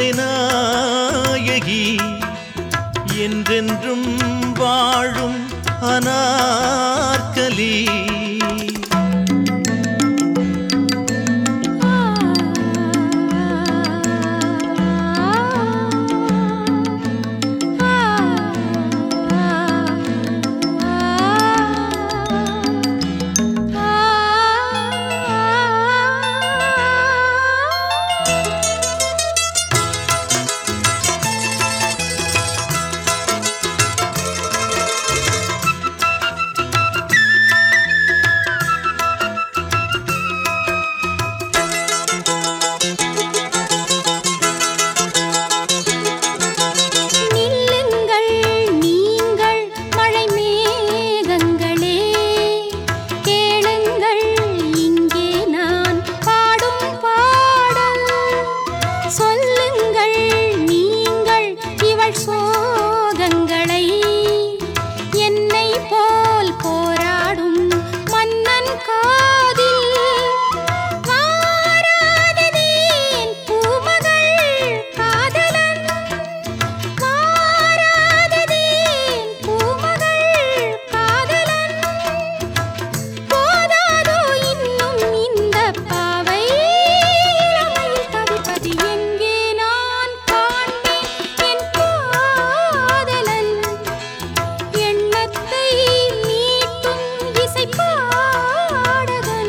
கதைநாயகி என்றென்றும் வாழும் அனார்கலி நில்லுங்கள் நீங்கள் மழை மேகங்களே கேளுங்கள் இங்கே நான் பாடும் பாடல் சொல்லுங்கள் நீங்கள் இவள் சோகங்களை என்னை போல் போராடும் மன்னன் காதில் வாராததேன் பூமகள் காதலன் மாறாததேன் பூமகள் காதலன் போதாதோ இன்னும் இந்த பாவை இளமையில் தவிப்பது எங்கே நான் காண்பேன் என் காதலன் எண்ணத்தை மீட்டும் இசை பாடகன்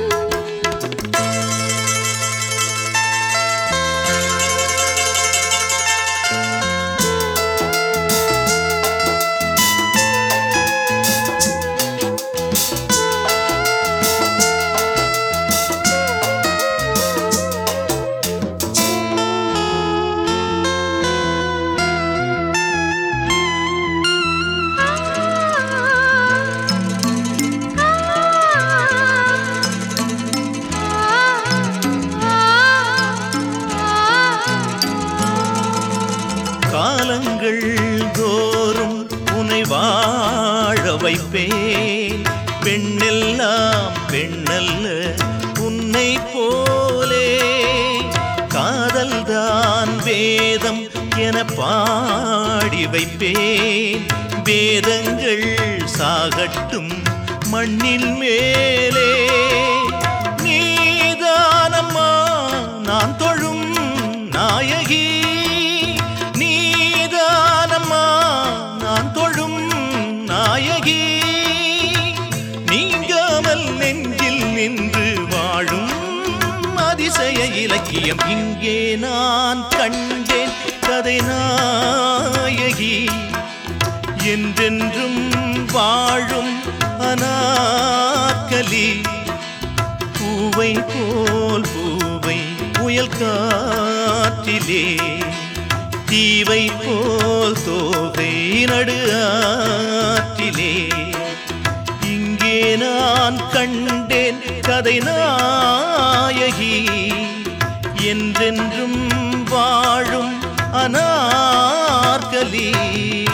காலங்கள் தோறும் உனை வாழ வைப்பேன் பெண்ணெல்லாம் பெண்ணல்ல உன்னை போலே காதல்தான் வேதம் என பாடி வைப்பேன் வேதங்கள் சாகட்டும் மண்ணின் மேலே நீதானம்மா நான் தொழும் நாயகி நீதானம்மா நான் தொழும் நாயகி நீங்காமல் நெஞ்சில் நின்று வாழும் அதிசய இலக்கியம் இங்கே நான் கண்டேன் கதை நாயகி என்றென்றும் வாழும் அனாக்கலி பூவை போல் பூவை புயல் காற்றிலே தீவை போல் தோகை நடு ஆற்றிலே இங்கே நான் கண்டேன் கதை நாயகி என்றென்றும் வாழும் அனார்கலி